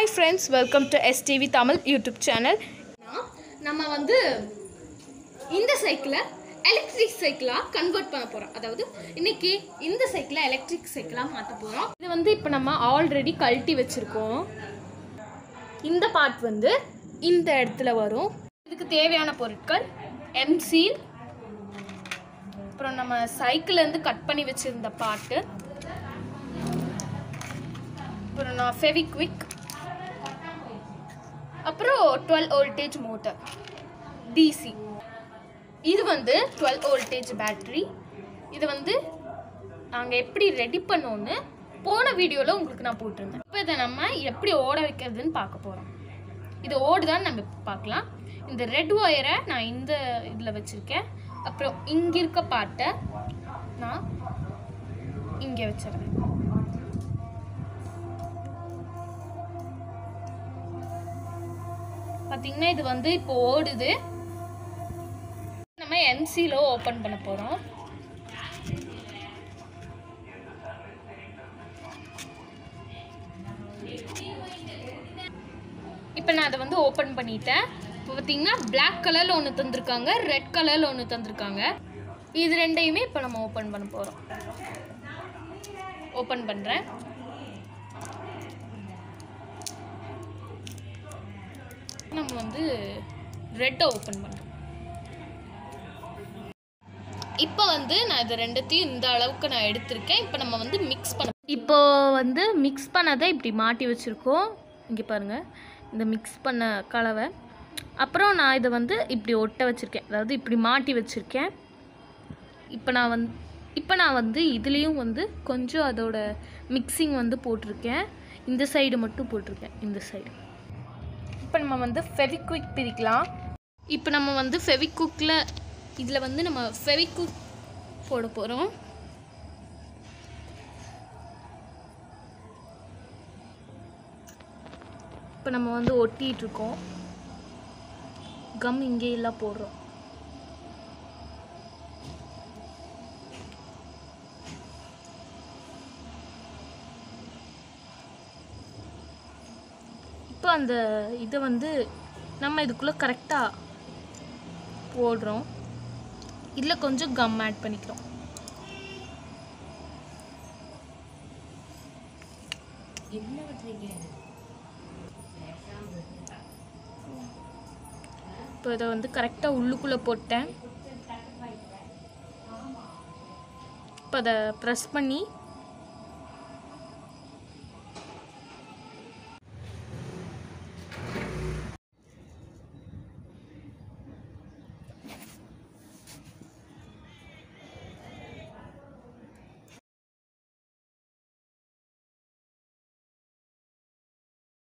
hi friends welcome to STV Tamil YouTube channel நம்ம வந்து இந்த சைக்கிளை எலக்ட்ரிக் சைக்கிளாக கன்வெர்ட் பண்ண போகிறோம் அதாவது இன்னைக்கு இந்த சைக்கிளை எலக்ட்ரிக் சைக்கிளாக மாற்ற போகிறோம் இது வந்து இப்போ நம்ம ஆல்ரெடி கழட்டி வச்சுருக்கோம் இந்த பார்ட் வந்து இந்த இடத்துல வரும் இதுக்கு தேவையான பொருட்கள் எம்சீல் அப்புறம் நம்ம சைக்கிள்லேருந்து கட் பண்ணி வச்சுருந்த பாட்டு அப்புறம் நான் ஃபெவிக்விக் அப்புறம் டுவெல் வோல்டேஜ் மோட்டர் டிசி இது வந்து டுவெல் வோல்டேஜ் பேட்ரி இது வந்து நாங்கள் எப்படி ரெடி பண்ணோன்னு போன வீடியோவில் உங்களுக்கு நான் போட்டிருந்தேன் இப்போ இதை நம்ம எப்படி ஓட வைக்கிறதுன்னு பார்க்க போகிறோம் இது ஓடுதான்னு நம்ம இப்ப பார்க்கலாம் இந்த ரெட் ஒயரை நான் இந்த இதில் வச்சுருக்கேன் அப்புறம் இங்கே இருக்க பாட்டை நான் இங்கே வச்சிடுறேன் பார்த்தீங்கன்னா இது வந்து இப்போ ஓடுது நம்ம எம்சியில் ஓப்பன் பண்ண போகிறோம் இப்போ நான் அதை வந்து ஓப்பன் பண்ணிட்டேன் இப்போ பார்த்தீங்கன்னா Black கலரில் ஒன்று தந்திருக்காங்க ரெட் கலரில் ஒன்று தந்திருக்காங்க இது ரெண்டையுமே இப்போ நம்ம ஓப்பன் பண்ண போகிறோம் ஓப்பன் பண்ணுறேன் நம்ம வந்து ரெட்டை ஓப்பன் பண்ணுறோம் இப்போ வந்து நான் இது ரெண்டுத்தையும் இந்த அளவுக்கு நான் எடுத்திருக்கேன் இப்போ நம்ம வந்து மிக்ஸ் பண்ண இப்போ வந்து மிக்ஸ் பண்ணதை இப்படி மாட்டி வச்சுருக்கோம் இங்கே பாருங்கள் இந்த மிக்ஸ் பண்ண கலவை அப்புறம் நான் இதை வந்து இப்படி ஒட்ட வச்சுருக்கேன் அதாவது இப்படி மாட்டி வச்சுருக்கேன் இப்போ நான் வந்து இப்போ நான் வந்து இதுலேயும் வந்து கொஞ்சம் அதோட மிக்சிங் வந்து போட்டிருக்கேன் இந்த சைடு மட்டும் போட்டிருக்கேன் இந்த சைடு இப்போ நம்ம வந்து ஃபெவிக்விக் பிரிக்கலாம் இப்போ நம்ம வந்து ஃபெவிக்விக்கில் இதில் வந்து நம்ம ஃபெவிக்விக் போட போகிறோம் இப்போ நம்ம வந்து ஒட்டிட்டு இருக்கோம் கம் இங்கே எல்லாம் போடுறோம் இப்போ அந்த இதை வந்து நம்ம இதுக்குள்ளே கரெக்டாக போடுறோம் இதில் கொஞ்சம் கம் ஆட் பண்ணிக்கிறோம் இப்போ இதை வந்து கரெக்டாக உள்ளுக்குள்ளே போட்டேன் இப்போ அதை ப்ரெஸ் பண்ணி